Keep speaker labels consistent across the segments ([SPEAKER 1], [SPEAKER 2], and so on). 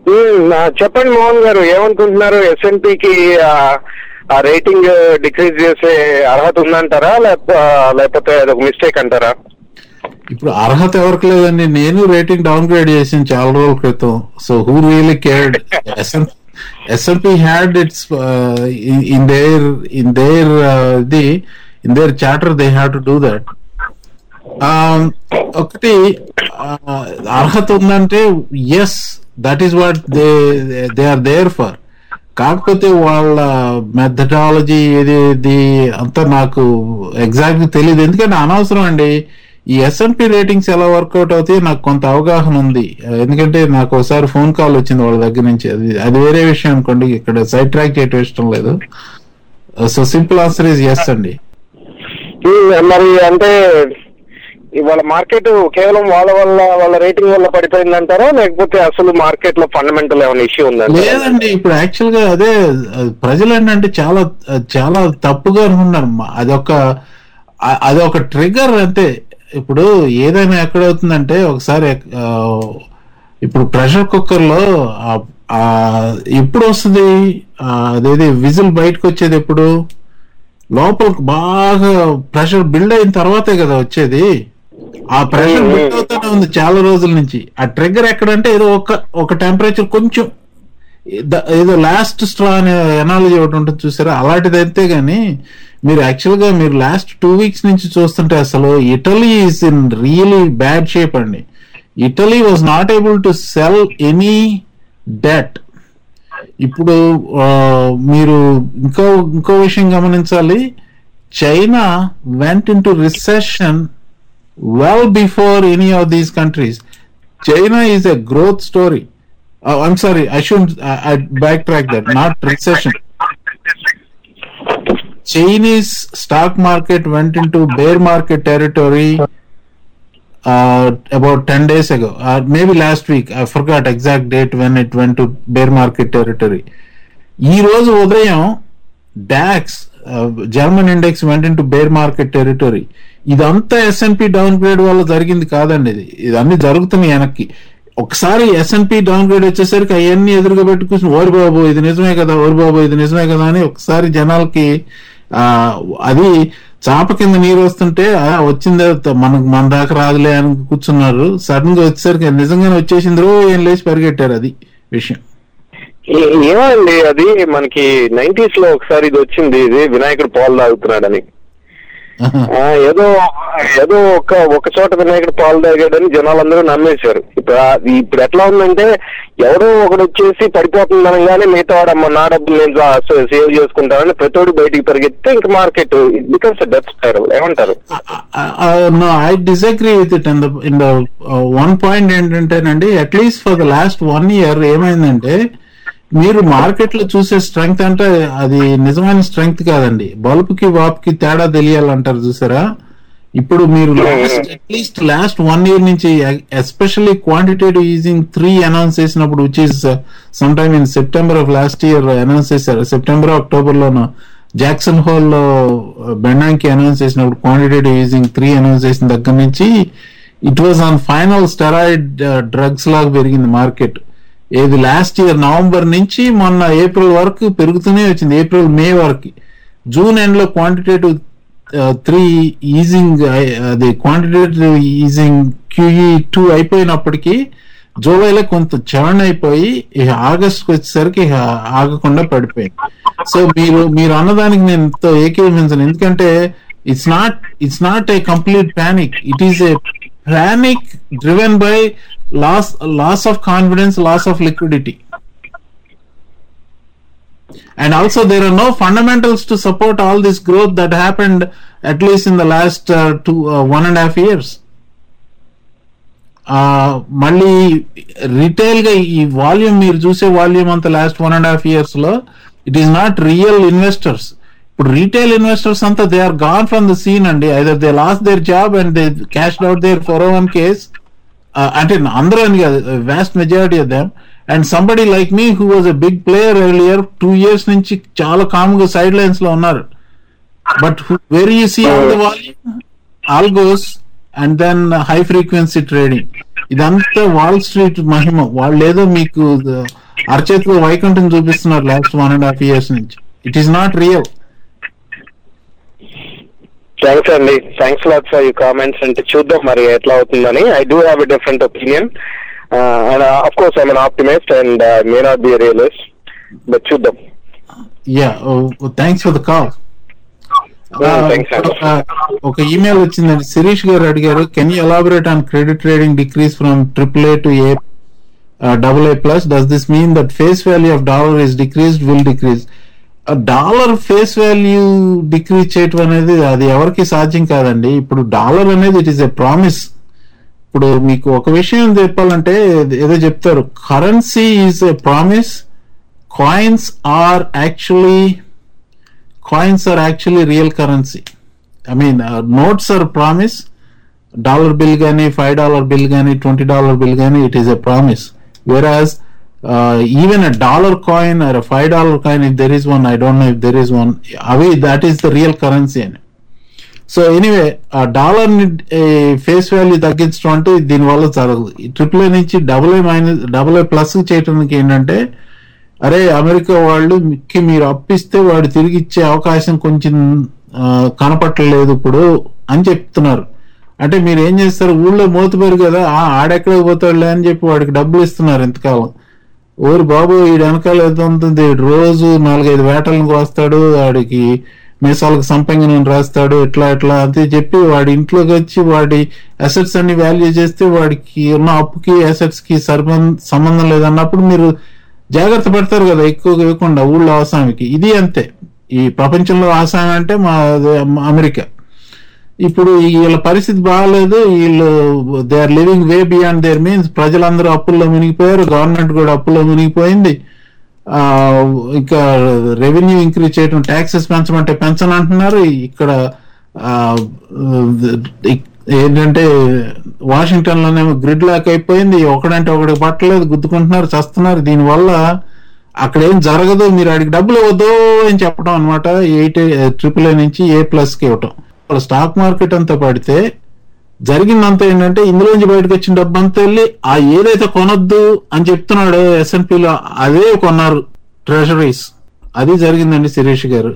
[SPEAKER 1] ఉమ్, ఆ, చెప్పండి మోహన్ గారు ఏమనుకుంటున్నారు ఎస్ఎన్పికి ఆ రేటింగ్ డిక్రీజ్ చేసే అర్హత ఉందంటారా లేక- లేకపోతే అదొక మిస్టేక్ అంటారా
[SPEAKER 2] ఇప్పుడు అర్హత ఎవరికి లేదండి నేను రేటింగ్ డౌన్ గ్రేడ్ చేసాను చాలా రోజుల క్రితం so who really cared S N P had its in there in there the in there charter they have to do that ఒకటి uh, అర్హత ఉందంటే yes that is what they they are there for కాకపోతే వాళ్ళ methodology ఇది ఇది అంతా నాకు exact తెలియదు ఎందుకంటే అనవసరం అండి ఈ ఎస్ఎన్పి రేటింగ్స్ ఎలా వర్కౌట్ అవుతాయి నాకు కొంత అవగాహన ఉంది ఎందుకంటే నాకు ఒకసారి ఫోన్ కాల్ వచ్చింది వాళ్ళ దగ్గర నుంచి అది అది వేరే విషయం అనుకోండి ఇక్కడ సైడ్ ట్రాక్ చేయటం ఇష్టం లేదు so simple answer is yes అండి
[SPEAKER 1] ఉమ్, మరి అంటే ఇవాళ మార్కెట్ కేవలం వాళ్ళ వల్ల వాళ్ళ రేటింగ్ వల్ల పడిపోయిందంటారా లేకపోతే అసలు మార్కెట్ లో ఫండమెంటల్ ఏమైనా ఇష్యూ ఉందంటారా
[SPEAKER 2] లేదండి ఇప్పుడు యాక్చువల్ గా అదే అది ప్రజలు ఏంటంటే చాలా చాలా తప్పుగా అనుకున్నారు మ- అదొక అ- అదొక ట్రిగర్ అంతే ఇప్పుడు ఏదైనా ఎక్కడవుతుందంటే ఒకసారి ఎక్- ఆ, ఇప్పుడు ప్రెషర్ కుక్కర్ లో ఆ- ఆ ఎప్పుడు వస్తుంది ఆ, అదేది విజిల్ బయటకు వచ్చేది ఎప్పుడు లోపలికి బాగా ప్రెషర్ బిల్డ్ అయిన తర్వాతే కదా వచ్చేది ఆ ప్రెషర్ బిల్డ్ అవుతూనే ఉంది చాలా రోజుల నుంచి ఆ ట్రిగ్గర్ ఎక్కడంటే ఏదో ఒక ఒక టెంపరేచర్ కొంచెం ద- ఏదో లాస్ట్ స్ట్రా అనే ఎనాలజీ ఒకటి ఉంటుంది చూసారా అలాంటిది అయితే గానీ మీరు యాక్చువల్ గా మీరు లాస్ట్ టూ వీక్స్ నుంచి చూస్తుంటే అసలు Italy is in really bad shape అండి Italy was not able to sell any debt ఇప్పుడు ఆ, మీరు ఇంకో ఇంకో విషయం గమనించాలి China went into recession well before any of these countries. China is a growth story. Oh, I'm sorry, I shouldn't. I, I backtrack that. Not recession. Chinese stock market went into bear market territory uh, about 10 days ago, uh, maybe last week. I forgot exact date when it went to bear market territory. ఈ రోజు ఉదయం DAX German index went into bear market territory ఇదంతా S N P downgrade వల్ల జరిగింది కాదండి ఇది ఇదన్నీ జరుగుతున్నాయి వెనక్కి ఒకసారి ఎస్ఎన్పి డౌన్ గ్రేడ్ వచ్చేసరికి అవన్నీ ఎదురుగా పెట్టుకుని ఓరి బాబు ఇది నిజమే కదా ఓరి బాబు ఇది నిజమే కదా అని ఒకసారి జనాలకి ఆ అది చాప కింద నీరు వస్తుంటే "ఆ, వచ్చిందే త- మనకు మన దాకా రాదులే అని కూర్చున్నారు సడన్ గా వచ్చేసరికి నిజంగానే వచ్చేసింది రో ఏం లేచి పరిగెట్టారు అది విషయం
[SPEAKER 1] ఏ- ఏమండి అది మనకి నైన్టీస్ లో ఒకసారి ఇది వచ్చింది ఇది వినాయకుడు పాలు తాగుతున్నాడని ఆ, ఏదో ఏదో ఒక ఒక చోట వినాయకుడు పాలు తాగాడని జనాలందరూ నమ్మేశారు ఇప్పుడు ఆ- ఇప్పుడు ఎట్లా ఉందంటే ఎవడో ఒకడు వచ్చేసి పడిపోతుంది అనగానే మిగతా వాడు అమ్మ నా డబ్బులు నేను సేవ్ చేసుకుంటానని ప్రతోడు బయటికి పరిగెత్తే ఇంకా మార్కెట్ బికమ్స్ డెత్ స్పైరల్ ఏమంటారు
[SPEAKER 2] no I disagree with it in the in the one point ఏంటంటేనండి at least for the last one year ఏమైందంటే మీరు మార్కెట్ లో చూసే స్ట్రెంగ్త్ అంటే అది నిజమైన స్ట్రెంగ్త్ కాదండి బల్బ్ కి వాప్ కి తేడా తెలియాలంటారు చూసారా ఇప్పుడు మీరు last at least last one year నుంచి especially quantitative easing three announce చేసినప్పుడు which is some time in September of last year announce చేశారు సెప్టెంబర్ అక్టోబర్ లోను జాక్సన్ హోల్ లో బెండాంకి అనౌన్స్ చేసినప్పుడు క్వాంటిటేటివ్ ఈజింగ్ త్రీ అనౌన్స్ చేసిన దగ్గర నుంచి it was on final steroid drugs లాగా పెరిగింది మార్కెట్ ఏది లాస్ట్ ఇయర్ నవంబర్ నుంచి మొన్న ఏప్రిల్ వరకు పెరుగుతూనే వచ్చింది ఏప్రిల్ మే వరకు జూన్ ఎండ్ లో క్వాంటిటేటివ్ త్రీ ఈజింగ్ అది క్వాంటిటేటివ్ ఈజింగ్ క్యూఈ టూ అయిపోయినప్పటికీ జూలైలో కొంత చరణ్ అయిపోయి ఇక ఆగస్ట్ వచ్చేసరికి ఇక ఆగకుండా పడిపోయింది సో మీరు మీరు అన్నదానికి నేను ఎంతో ఏకీభవించను ఎందుకంటే it's not it's not a complete panic it is a panic driven by loss loss of confidence loss of liquidity and also there are no fundamentals to support all this growth that happened at least in the last uh, two uh, one and a half years uh, మళ్ళీ retail గా ఈ volume మీరు చూసే volume అంతా last one and half years లో it is not real investors ఇప్పుడు retail investors అంతా they are gone from the scene అండి either they lost their job and they cash out their for one case అంటే అందరూ అని కాదు vast majority of them and somebody like me who was a big player earlier two years నుంచి చాలా కామ్గా side sidelines లో ఉన్నారు but very you see all the volume algos and then high frequency trading ఇదంతా Wall Street మహిమ వాళ్ళు ఏదో మీకు అరచేతిలో వైకుంఠం చూపిస్తున్నారు last one and half years నుంచి it is not real
[SPEAKER 1] thanks అండి thanks lot for you comments అంటే చూద్దాం మరి ఎట్లా అవుతుందని I do have a different opinion and of course I mean optimist and may not be realist but చూద్దాం
[SPEAKER 2] yeah thanks for the call
[SPEAKER 1] thanks, sir.
[SPEAKER 2] ఒక email వచ్చిందండి శిరీష్ గారు అడిగారు can you elaborate on credit rating decrease from triple A to A double A plus does this mean that face value of dollar is decreased will decrease dollar face value decrease చేయటం అనేది అది ఎవరికి సాధ్యం కాదండి ఇప్పుడు dollar అనేది it is a promise ఇప్పుడు మీకు ఒక విషయం చెప్పాలంటే ఏదో చెప్తారు currency is a promise coins are actually coins are actually real currency I mean notes are promise dollar bill కానీ ఫైవ్ డాలర్ బిల్ కానీ ట్వంటీ డాలర్ బిల్ కానీ it is a promise whereas even a dollar coin or five dollar coin if there is one I don't know if there is one అవి that is the real currency అని so anyway ఆ dollar ని face value తగ్గించడం అంటే దీనివల్ల జరగదు triple A నుంచి double A minus double A plus చేయడానికి ఏంటంటే అరే అమెరికా వాళ్ళు కి మీరు అప్పిస్తే వాడు తిరిగి ఇచ్చే అవకాశం కొంచెం ఆ, కనపట్టలేదు ఇప్పుడు అని చెప్తున్నారు అంటే మీరు ఏం చేస్తారు ఊళ్ళో మోతుబారు కదా ఆ ఆడెక్కడికి పోతాడులే అని చెప్పి వాడికి డబ్బులు ఇస్తున్నారు ఇంతకాలం ఓరు బాబు ఈ వెనకాల ఏదో ఉంటుంది రోజు నాలుగైదు వేటలను వస్తాడు వాడికి మీసాలకు సంపంగనం రాస్తాడు ఇట్లా ఇట్లా అది చెప్పి వాడి ఇంట్లోకి వచ్చి వాడి అసెట్స్ అన్ని వాల్యూ చేస్తే వాడికి ఉన్న అప్పుకి అసెట్స్ కి సర్బం- సంబంధం లేదన్నప్పుడు మీరు జాగ్రత్త పడతారు కదా ఎక్కువగా ఇవ్వకుండా ఊళ్ళో ఆసామికి ఇది అంతే ఈ ప్రపంచంలో ఆసామి అంటే మా మా అమెరికా ఇప్పుడు వీళ్ళ పరిస్థితి బాగాలేదు వీళ్ళు they are living way beyond their means ప్రజలందరూ అప్పుల్లో మునిగిపోయారు గవర్నమెంట్ కూడా అప్పుల్లో మునిగిపోయింది ఆ, ఇంకా రెవెన్యూ ఇంక్రీజ్ చేయడం ట్యాక్సెస్ పెంచమంటే పెంచనంటున్నారు ఇక్కడ ఆ, ఇ- ఏంటంటే వాషింగ్టన్ లోనేమో గ్రిడ్ లాక్ అయిపోయింది ఒకడంటే ఒకటి పట్టలేదు గుద్దుకుంటున్నారు చస్తున్నారు దీనివల్ల అక్కడ ఏం జరగదు మీరు అడిగి డబ్బులు ఇవ్వద్దు అని చెప్పడం అనమాట ఎయిట్ ట్రిపుల్ ఏ నుంచి ఏ ప్లస్ కి ఇవ్వటం వాళ్ళ స్టాక్ మార్కెట్ అంతా పడితే జరిగిందంతా ఏంటంటే ఇందులోంచి బయటకు వచ్చిన డబ్బు అంతా వెళ్ళి ఆ ఏదైతే కొనొద్దు అని చెప్తున్నాడు S&P లో అదే కొన్నారు ట్రెజరీస్ అది జరిగిందండి శిరీష్ గారు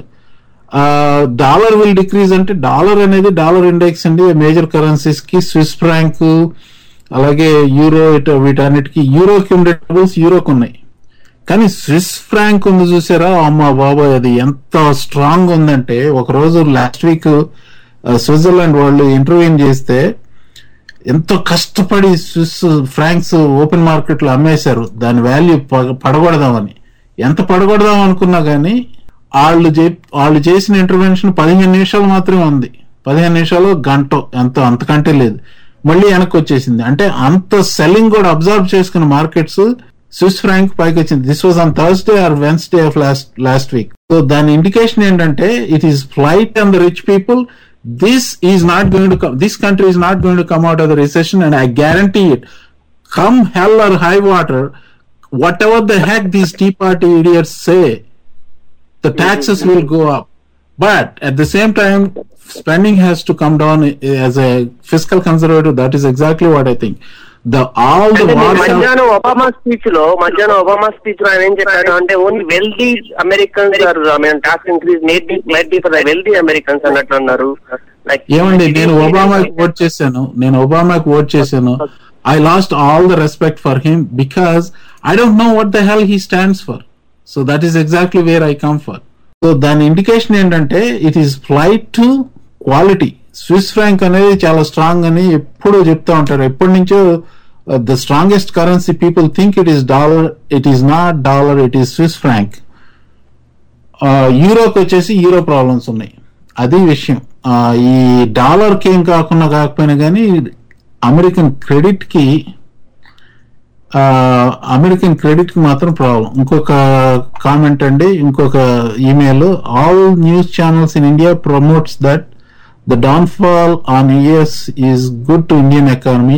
[SPEAKER 2] డాలర్ విల్ డిక్రీజ్ అంటే డాలర్ అనేది డాలర్ ఇండెక్స్ అండి మేజర్ కరెన్సీస్ కి స్విస్ ఫ్రాంక్ అలాగే యూరో ఇట- వీటన్నిటికి యూరోకి ఉండే డబుల్స్ యూరోకి ఉన్నాయి కానీ స్విస్ ఫ్రాంక్ ఉంది చూసారా అమ్మ బాబాయ్ అది ఎంత స్ట్రాంగ్ ఉందంటే ఒక రోజు లాస్ట్ వీక్ స్విట్జర్లాండ్ వాళ్ళు ఇంటర్వ్యూ చేస్తే ఎంతో కష్టపడి స్విస్ ఫ్రాంక్స్ ఓపెన్ మార్కెట్ లో అమ్మేశారు దాని వాల్యూ పడగొడదామని ఎంత పడగొడదాం అనుకున్నా గానీ వాళ్ళు చెప్ వాళ్ళు చేసిన ఇంటర్వెన్షన్ పదిహేను నిమిషాలు మాత్రమే ఉంది పదిహేను నిమిషాలు గంట ఎంత అంతకంటే లేదు మళ్ళీ వెనక్కి వచ్చేసింది అంటే అంత సెల్లింగ్ కూడా అబ్జర్వ్ చేసుకున్న మార్కెట్స్ స్విస్ ఫ్రాంక్ పైకి వచ్చింది this was on Thursday or Wednesday of last last week so దాని ఇండికేషన్ ఏంటంటే it is flight and the rich people this is not going to this country is not going to come out of the recession and I guarantee it come hell or high water, whatever the heck these Tea Party idiots say, the taxes will go up. But at the same time, spending has to come down as a fiscal conservative. That is exactly what I think. The all the
[SPEAKER 3] అంటే
[SPEAKER 2] wars have,
[SPEAKER 3] మధ్యాహ్నం Obama speech లో మధ్యాహ్నం Obama speech లో ఆయన ఏం చెప్పాడు అంటే only wealthy Americans are I mean tax increase made be made be for the wealthy Americans అన్నట్లు అన్నారు లైక్
[SPEAKER 2] ఏమండి నేను ఒబామాకి ఓట్ చేశాను నేను ఒబామాకి ఓట్ చేశాను I lost all the respect for him because I don't know what the hell he stands for so that is exactly where I come for so దాని ఇండికేషన్ ఏంటంటే it is flight to quality Swiss franc అనేది చాలా strong అని ఎప్పుడూ చెప్తా ఉంటారు ఎప్పటి నుంచో the strongest currency people think it is dollar it is not dollar it is Swiss franc యూరోకి వచ్చేసి యూరో ప్రాబ్లమ్స్ ఉన్నాయి అది విషయం ఆ, ఈ డాలర్ కి ఏం కాకుండా కాకపోయినా కానీ అమెరికన్ క్రెడిట్ కి ఆ, అమెరికన్ క్రెడిట్ కి మాత్రం ప్రాబ్లం ఇంకొక కామెంట్ అండి ఇంకొక email all news channels in India promotes that the downfall on US is good to Indian economy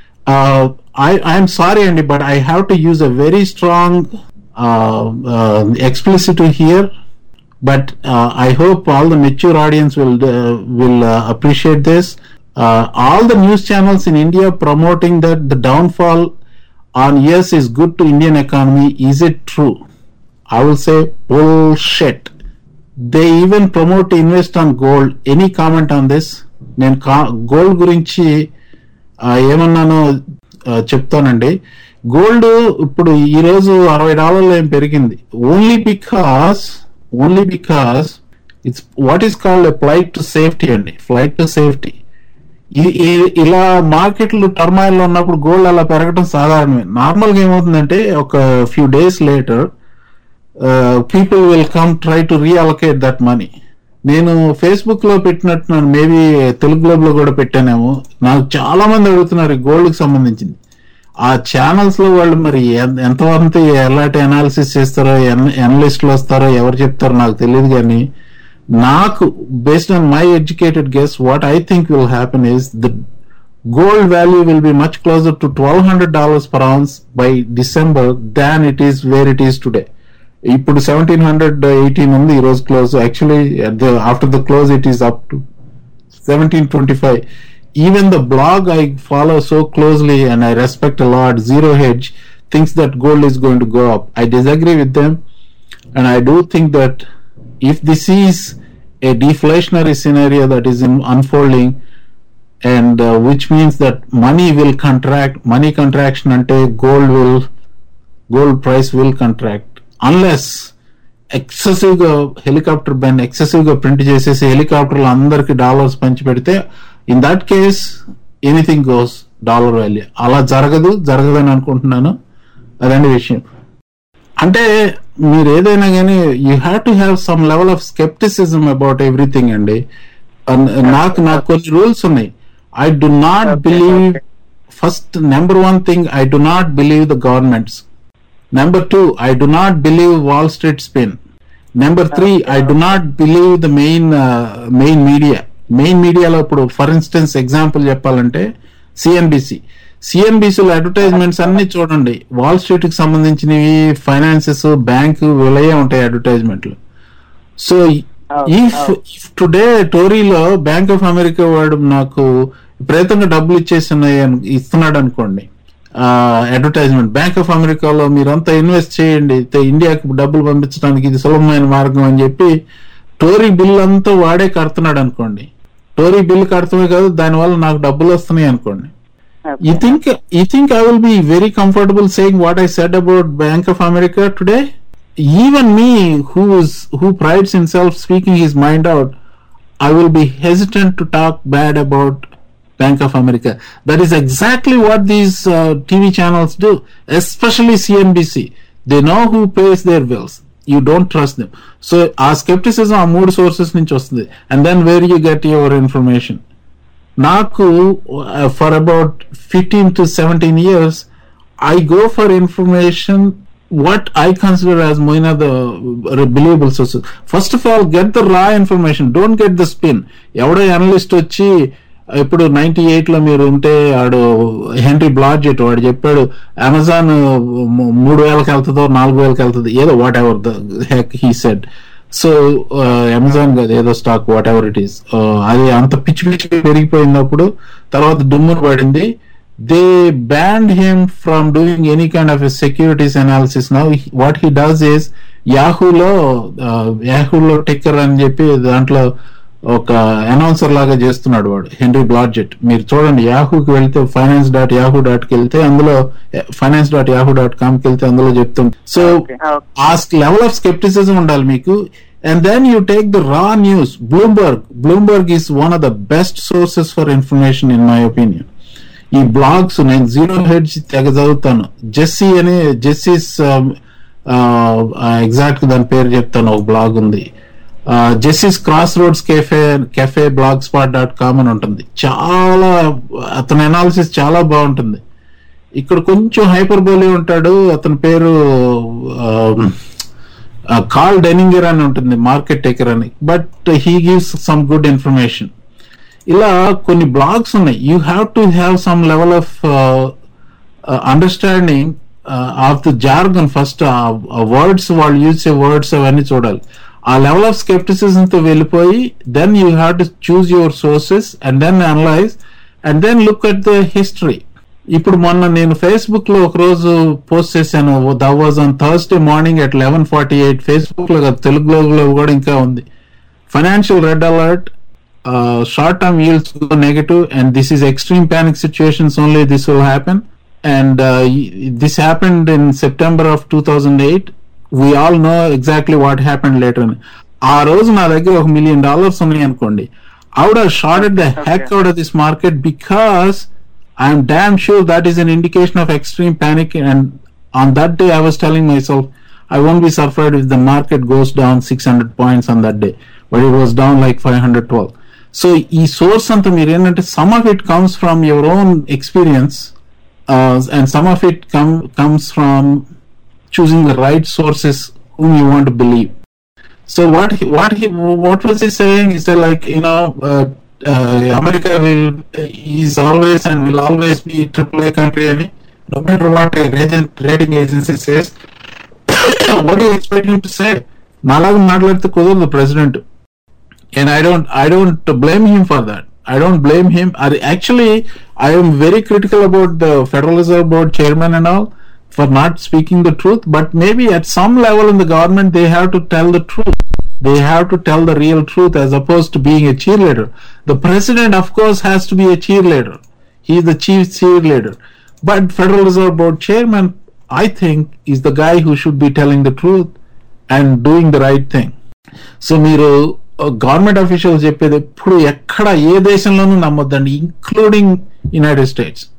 [SPEAKER 2] I I'm sorry, Andy, but I have to use a very strong uh, uh, explicit here. But uh, I hope all the mature audience will uh, will uh, appreciate this. uh, all the news channels in India promoting that the downfall on yes is good to Indian economy. Is it true? I will say bullshit. They even promote to invest on gold. Any comment on this? నేను gold గురించి ఆ, ఏమన్నానో ఆ, చెప్తానండి gold ఇప్పుడు ఈ రోజు అరవై డాలర్లు ఏం పెరిగింది only because only because it's what is called a flight to safety అండి ఫ్లైట్ టు సేఫ్టీ ఇ- ఇ- ఇలా మార్కెట్లు టర్మాయిల్ లో ఉన్నప్పుడు గోల్డ్ అలా పెరగడం సాధారణమే నార్మల్ గా ఏమవుతుందంటే ఒక few days later people will come try to reallocate that money నేను ఫేస్బుక్ లో పెట్టినట్టున్నాను మేబీ తెలుగు గ్లోబ్ లో కూడా పెట్టానేమో నాకు చాలా మంది అడుగుతున్నారు గోల్డ్ కి సంబంధించింది ఆ ఛానల్స్ లో వాళ్ళు మరి ఎన్- ఎంతవరకు ఎలాంటి అనాలిసిస్ చేస్తారో ఎనలిస్టులు వస్తారో ఎవరు చెప్తారో నాకు తెలియదు కానీ నాకు based on my educated guess what I think will happen is the gold value will be much closer to $1200 per ounce by December than it is where it is today. ఇప్పుడు seventeen hundred eighteen ఉంది ఈ రోజు close actually after the close it is up to seventeen twenty five even the blog I follow so closely and I respect lot Zero Hedge thinks that gold is going to go up I disagree with them and I do think that if this is a deflationary scenario that is in unfolding, and uh, which means that money will contract, money contraction ante gold will, gold price will contract unless excessive గా helicopter Ben excessive గా print చేసేసి హెలికాప్టర్లు అందరికి dollars పంచి పెడితే in that case anything goes dollar value అలా జరగదు జరగదని అనుకుంటున్నాను అదండి విషయం అంటే మీరు ఏదైనా కానీ you have to have some level of skepticism about everything అండి అన్- నాకు నాకు కొన్ని రూల్స్ ఉన్నాయి I do not believe first number one thing I do not believe the governments number two I do not believe Wall Street spin number three I do not believe the main main media main మీడియాలో ఇప్పుడు for instance example చెప్పాలంటే CNBC సిఎన్బిసిలో advertisements అన్ని చూడండి wall street కి సంబంధించినవి finances bank వీళ్ళయే ఉంటాయి అడ్వర్టైజ్మెంట్లు సో ఇఫ్ ఇఫ్ టుడే టోరీలో బ్యాంక్ ఆఫ్ అమెరికా వాడు నాకు విపరీతంగా డబ్బులు ఇచ్చేస్తున్నాయి అను- ఇస్తున్నాడు అనుకోండి అడ్వర్టైజ్మెంట్ బ్యాంక్ ఆఫ్ అమెరికాలో మీరంతా ఇన్వెస్ట్ చేయండి తే- ఇండియాకి డబ్బులు పంపించడానికి ఇది సులభమైన మార్గం అని చెప్పి టోరీ బిల్ అంతా వాడే కడుతున్నాడు అనుకోండి టోరీ బిల్ కడతమే కాదు దానివల్ల నాకు డబ్బులు వస్తున్నాయి అనుకోండి You think you think I will be very comfortable saying what I said about Bank of America today? Even me, who is who prides himself speaking his mind out, I will be hesitant to talk bad about Bank of America. That is exactly what these uh, TV channels do, especially CNBC. They know who pays their bills. You don't trust them. So, our skepticism ఆ మూడు sources నుంచి వస్తుంది and then where you get your information నాకు for about fifteen to seventeen years I go for information what I consider as main the believable sources first of all get the raw information don't get the spin ఎవడో analyst వచ్చి ఇప్పుడు ninety eight లో మీరు ఉంటే ఆడు henry బ్లాడ్జెట్ వాడు చెప్పాడు Amazon మూడు వేలకు వెళ్తుందో నాలుగు వేలకు వెళ్తుంది ఏదో whatever the heck he said so Amazon కాదు ఏదో stock whatever it is అది అంత పిచ్చి పిచ్చి పెరిగిపోయినప్పుడు తర్వాత దుమ్మును పడింది they banned him from doing any kind of securities analysis now what he does is యాహూలో యాహూలో టిక్కర్ అని చెప్పి దాంట్లో ఒక అనౌన్సర్ లాగా చేస్తున్నాడు వాడు హెన్రీ బ్లాడ్జెట్ మీరు చూడండి యాహూకి వెళ్తే ఫైనాన్స్ డాట్ యాహూ డాట్ కి వెళ్తే అందులో finance dot Yahoo dot com కి వెళ్తే అందులో చెప్తుంది సో ఆ లెవెల్ ఆఫ్ స్కెప్టిసిజం ఉండాలి మీకు and then you take the raw news Bloomberg Bloomberg is one of the best sources for information in my opinion ఈ బ్లాగ్స్ నేను జీరో హెడ్జ్ తెగ చదువుతాను జెస్సీ అని జెస్సీస్ ఎగ్జాక్ట్ దాని పేరు చెప్తాను ఒక బ్లాగ్ ఉంది Jesse's cross roads cafe cafe blogspot dot com అని ఉంటుంది చాలా అతని అనాలిసిస్ చాలా బాగుంటుంది ఇక్కడ కొంచెం హైపర్ బోలీ ఉంటాడు అతని పేరు కాల్ డెనింగర్ అని ఉంటుంది మార్కెట్ టేకర్ అని but he gives some good information ఇలా కొన్ని బ్లాగ్స్ ఉన్నాయి you have to have some level of understanding of the jargon first words వాళ్ళు యూజ్ చే వర్డ్స్ అవన్నీ చూడాలి ఆ లెవెల్ ఆఫ్ స్కెప్టిసిజం తో వెళ్ళిపోయి then you have to choose your sources and then analyze and then look at the history ఇప్పుడు మొన్న నేను ఫేస్బుక్ లో ఒక రోజు పోస్ట్ చేశాను that was on Thursday morning at eleven forty eight Facebook లో కాదు, తెలుగులో కూడా ఇంకా ఉంది financial red alert short term yields go negative and this is extreme panic situations only this will happen and uh, y- this happened in september of 2008 we all know exactly what happened later ఆ రోజు నా దగ్గర ఒక million dollars ఉన్నాయి అనుకోండి I would have shorted the heck out of this market because I'm damn sure that is an indication of extreme panic. And on that day, I was telling myself, I won't be surprised if the market goes down 600 points on that day. But it was down like 512. So, ఈ source అంతా మీరు ఏంటంటే some of it comes from your own experience and some of it come comes from choosing the right sources whom you want to believe. So what he, what he what was he saying? He said like you know uh, uh, America will is always and will always be AAA country. and No matter what a rating, rating agency says, what do you expect him to say? నాలాగా మాట్లాడితే కుదరదు president and I don't I don't blame him for that. I don't blame him. I, actually, I am very critical about the Federal Reserve Board chairman and all for not speaking the truth. But maybe at some level in the government, they have to tell the truth. They have to tell the real truth as opposed to being a cheerleader. The president, of course, has to be a cheerleader. He is the chief cheerleader. But Federal Reserve Board chairman, I think, is the guy who should be telling the truth and doing the right thing. So మీరు government officials చెప్పేది ఎప్పుడు ఎక్కడ ఏ దేశంలోనూ నమ్మొద్దండి including United states